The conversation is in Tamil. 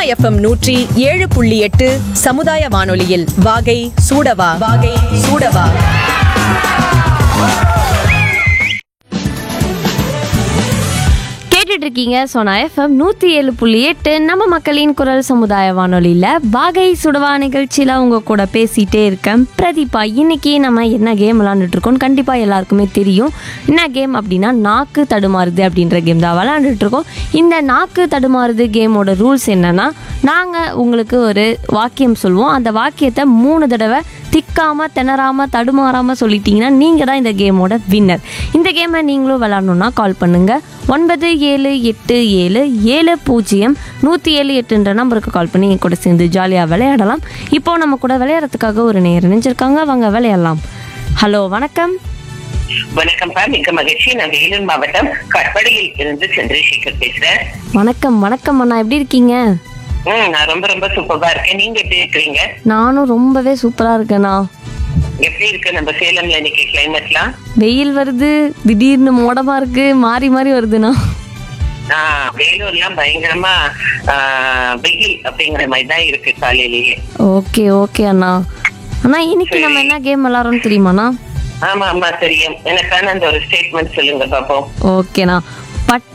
எஃப்எம் நூற்றி ஏழு புள்ளி எட்டு சமுதாய வானொலியில் வாகை சூடவா வாகை சூடவா கேட்டுட்டு இருக்கீங்க சோனா எஃப்எம் நூற்றி ஏழு புள்ளி எட்டு நம்ம மக்களின் குரல் சமுதாய வானொலியில் வாகை சுடவா நிகழ்ச்சியில் உங்க கூட பேசிட்டே இருக்கேன் பிரதீபா இன்னைக்கு நம்ம என்ன கேம் விளாண்டுட்டு இருக்கோம் கண்டிப்பாக எல்லாருக்குமே தெரியும் என்ன கேம் அப்படின்னா நாக்கு தடுமாறுது அப்படின்ற கேம் தான் விளாண்டுட்டு இருக்கோம் இந்த நாக்கு தடுமாறுது கேமோட ரூல்ஸ் என்னன்னா நாங்கள் உங்களுக்கு ஒரு வாக்கியம் சொல்லுவோம் அந்த வாக்கியத்தை மூணு தடவை திக்காம திணறாம தடுமாறாம சொல்லிட்டீங்கன்னா நீங்க தான் இந்த கேமோட வின்னர் இந்த கேமை நீங்களும் விளாடணும்னா கால் பண்ணுங்க ஒன்பது ஏழு எட்டு ஏழு ஏழு பூஜ்ஜியம் நூற்றி ஏழு எட்டுன்ற நம்பருக்கு கால் பண்ணி என் கூட சேர்ந்து ஜாலியாக விளையாடலாம் இப்போ நம்ம கூட விளையாடுறதுக்காக ஒரு நேரம் நினைச்சிருக்காங்க வாங்க விளையாடலாம் ஹலோ வணக்கம் வணக்கம் பா மிக்க மகிழ்ச்சி நான் வேலூர் மாவட்டம் கட்படியில் இருந்து சந்திரசேகர் பேசுறேன் வணக்கம் வணக்கம் அண்ணா எப்படி இருக்கீங்க ம் நான் ரொம்ப ரொம்ப சூப்பரா இருக்கேன் நீங்க எப்படி இருக்கிறீங்க நானும் ரொம்பவே சூப்பராக இருக்கேண்ணா எப்படி இருக்கு நம்ம சேலம்ல இன்னைக்கு கிளைமேட்லாம் வெயில் வருது திடீர்னு மோடமா இருக்கு மாறி மாறி வருதுண்ணா ஆஹ் வேலூர்லாம் பயங்கரமா ஆஹ், வெயில் அப்படிங்கிற மாதிரி தான் இருக்கு காலையிலேயே ஓகே ஓகே அண்ணா அண்ணா இன்னைக்கு நம்ம என்ன கேம் விளாட்றோம்னு தெரியுமாண்ணா ஆமா ஆமா தெரியும் எனக்கான அந்த ஒரு ஸ்டேட்மெண்ட் சொல்லுங்க பாப்போம் ஓகேண்ணா பட்